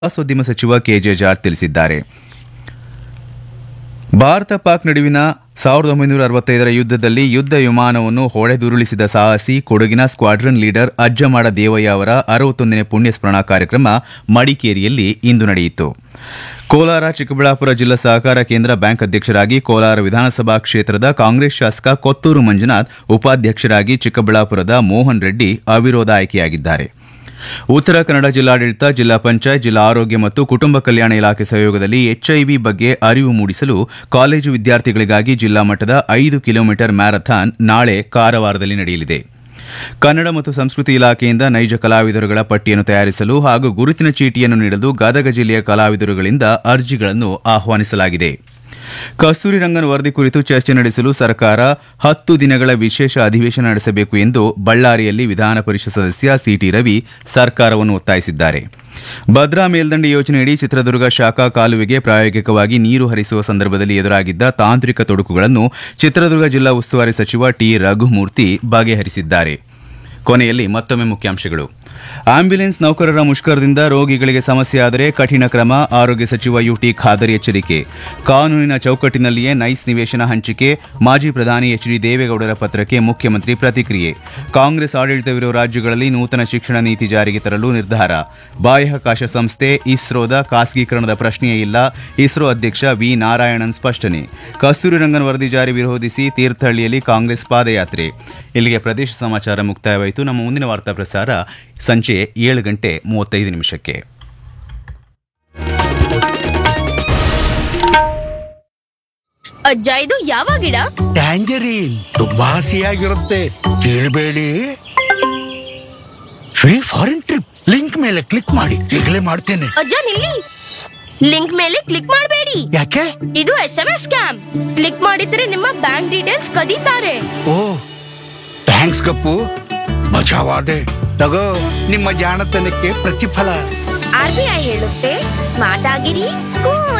ಪ್ರವಾಸೋದ್ಯಮ ಸಚಿವ K J George ತಿಳಿಸಿದ್ದಾರೆ ಭಾರತ ಪಾಕ್ ನಡುವಿನ ಸಾವಿರದ ಒಂಬೈನೂರ ಅರವತ್ತೈದರ ಯುದ್ಧದಲ್ಲಿ ಯುದ್ಧ ವಿಮಾನವನ್ನು ಹೊಡೆದುರುಳಿಸಿದ ಸಾಹಸಿ ಕೊಡಗಿನ ಸ್ಕ್ವಾಡ್ರನ್ ಲೀಡರ್ ಅಜ್ಜಮಾಡ ದೇವಯ್ಯ ಅವರ ಅರವತ್ತೊಂದನೇ ಪುಣ್ಯಸ್ಮರಣಾ ಕಾರ್ಯಕ್ರಮ ಮಡಿಕೇರಿಯಲ್ಲಿ ಇಂದು ನಡೆಯಿತು ಕೋಲಾರ ಚಿಕ್ಕಬಳ್ಳಾಪುರ ಜಿಲ್ಲಾ ಸಹಕಾರ ಕೇಂದ್ರ ಬ್ಯಾಂಕ್ ಅಧ್ಯಕ್ಷರಾಗಿ ಕೋಲಾರ ವಿಧಾನಸಭಾ ಕ್ಷೇತ್ರದ ಕಾಂಗ್ರೆಸ್ ಶಾಸಕ ಕೊತ್ತೂರು ಮಂಜುನಾಥ್ ಉಪಾಧ್ಯಕ್ಷರಾಗಿ ಚಿಕ್ಕಬಳ್ಳಾಪುರದ ಮೋಹನ್ ರೆಡ್ಡಿ ಅವಿರೋಧ ಆಯ್ಕೆಯಾಗಿದ್ದಾರೆ ಉತ್ತರ ಕನ್ನಡ ಜಿಲ್ಲಾಡಳಿತ ಜಿಲ್ಲಾ ಪಂಚಾಯತ್ ಜಿಲ್ಲಾ ಆರೋಗ್ಯ ಮತ್ತು ಕುಟುಂಬ ಕಲ್ಯಾಣ ಇಲಾಖೆ ಸಹಯೋಗದಲ್ಲಿ ಎಚ್ಐವಿ ಬಗ್ಗೆ ಅರಿವು ಮೂಡಿಸಲು ಕಾಲೇಜು ವಿದ್ಯಾರ್ಥಿಗಳಿಗಾಗಿ ಜಿಲ್ಲಾ ಮಟ್ಟದ ಐದು ಕಿಲೋಮೀಟರ್ ಮ್ಯಾರಥಾನ್ ನಾಳೆ ಕಾರವಾರದಲ್ಲಿ ನಡೆಯಲಿದೆ ಕನ್ನಡ ಮತ್ತು ಸಂಸ್ಕೃತಿ ಇಲಾಖೆಯಿಂದ ನೈಜ ಕಲಾವಿದರುಗಳ ಪಟ್ಟಿಯನ್ನು ತಯಾರಿಸಲು ಹಾಗೂ ಗುರುತಿನ ಚೀಟಿಯನ್ನು ನೀಡಲು ಗದಗ ಜಿಲ್ಲೆಯ ಕಲಾವಿದರುಗಳಿಂದ ಅರ್ಜಿಗಳನ್ನು ಆಹ್ವಾನಿಸಲಾಗಿದೆ ಕಸ್ತೂರಿ ರಂಗನ್ ವರದಿ ಕುರಿತು ಚರ್ಚೆ ನಡೆಸಲು ಸರ್ಕಾರ ಹತ್ತು ದಿನಗಳ ವಿಶೇಷ ಅಧಿವೇಶನ ನಡೆಸಬೇಕು ಎಂದು ಬಳ್ಳಾರಿಯಲ್ಲಿ ವಿಧಾನ ಪರಿಷತ್ ಸದಸ್ಯ ಸಿಟಿ ರವಿ ಸರ್ಕಾರವನ್ನು ಒತ್ತಾಯಿಸಿದ್ದಾರೆ ಭದ್ರಾ ಮೇಲ್ದಂಡೆ ಯೋಜನೆಯಡಿ ಚಿತ್ರದುರ್ಗ ಶಾಖಾ ಕಾಲುವೆಗೆ ಪ್ರಾಯೋಗಿಕವಾಗಿ ನೀರು ಹರಿಸುವ ಸಂದರ್ಭದಲ್ಲಿ ಎದುರಾಗಿದ್ದ ತಾಂತ್ರಿಕ ತೊಡಕುಗಳನ್ನು ಚಿತ್ರದುರ್ಗ ಜಿಲ್ಲಾ ಉಸ್ತುವಾರಿ ಸಚಿವ ಟಿ ರಘುಮೂರ್ತಿ ಬಗೆಹರಿಸಿದ್ದಾರೆ ಕೊನೆಯಲ್ಲಿ ಮತ್ತೊಮ್ಮೆ ಮುಖ್ಯಾಂಶಗಳು ಆಂಬ್ಯುಲೆನ್ಸ್ ನೌಕರರ ಮುಷ್ಕರದಿಂದ ರೋಗಿಗಳಿಗೆ ಸಮಸ್ಯೆ ಆದರೆ ಕಠಿಣ ಕ್ರಮ ಆರೋಗ್ಯ ಸಚಿವ ಯುಟಿ ಖಾದರ್ ಎಚ್ಚರಿಕೆ ಕಾನೂನಿನ ಚೌಕಟ್ಟಿನಲ್ಲಿಯೇ ನೈಸ್ ನಿವೇಶನ ಹಂಚಿಕೆ ಮಾಜಿ ಪ್ರಧಾನಿ ಎಚ್ ಡಿ ದೇವೇಗೌಡರ ಪತ್ರಕ್ಕೆ ಮುಖ್ಯಮಂತ್ರಿ ಪ್ರತಿಕ್ರಿಯೆ ಕಾಂಗ್ರೆಸ್ ಆಡಳಿತವಿರುವ ರಾಜ್ಯಗಳಲ್ಲಿ ನೂತನ ಶಿಕ್ಷಣ ನೀತಿ ಜಾರಿಗೆ ತರಲು ನಿರ್ಧಾರ ಬಾಹ್ಯಾಕಾಶ ಸಂಸ್ಥೆ ಇಸ್ರೋದ ಖಾಸಗೀಕರಣದ ಪ್ರಶ್ನೆಯೇ ಇಲ್ಲ ಇಸ್ರೋ ಅಧ್ಯಕ್ಷ ವಿ ನಾರಾಯಣನ್ ಸ್ಪಷ್ಟನೆ ಕಸ್ತೂರಿ ರಂಗನ್ ವರದಿ ಜಾರಿ ವಿರೋಧಿಸಿ ತೀರ್ಥಹಳ್ಳಿಯಲ್ಲಿ ಕಾಂಗ್ರೆಸ್ ಪಾದಯಾತ್ರೆ ಇಲ್ಲಿಗೆ ಪ್ರದೇಶ ಸಮಾಚಾರ ಮುಕ್ತಾಯವಾಯಿತು ನಮ್ಮ ಮುಂದಿನ ವಾರ್ತಾ ಪ್ರಸಾರ ಸಂಜೆ ಏಳು ಗಂಟೆ ಮೂವತ್ತೈದು ನಿಮಿಷಕ್ಕೆ ಅಜ್ಜ ಇದು ಯಾವ ಗಿಡ ಟ್ಯಾಂಜರೀನ್ ತುಂಬಾ ಹಸಿಯಾಗಿರುತ್ತೆ ಕೇಳಬೇಡಿ ಫ್ರೀ ಫಾರಿನ್ ಟ್ರಿಪ್ ಲಿಂಕ್ ಮೇಲೆ ಕ್ಲಿಕ್ ಮಾಡಿ ಈಗಲೇ ಮಾಡ್ತೇನೆ ಅಜ್ಜ ನಿಲ್ಲಿ ಲಿಂಕ್ ಮೇಲೆ ಕ್ಲಿಕ್ ಮಾಡಬೇಡಿ ಯಾಕೆ ಇದು S M S scam click ಮಾಡಿದ್ರೆ ನಿಮ್ಮ ಬ್ಯಾಂಕ್ ಡೀಟೇಲ್ಸ್ ಕದೀತಾರೆ ಓ ಥ್ಯಾಂಕ್ಸ್ ಗಪ್ಪು ಮಜಾವಾದೆ ತಗೋ ನಿಮ್ಮ ಜಾಣತನಕ್ಕೆ ಪ್ರತಿಫಲ ಆರ್ ಬಿ ಐ ಹೇಳುತ್ತೆ ಸ್ಮಾರ್ಟ್ ಆಗಿರಿ ಕೂಲ್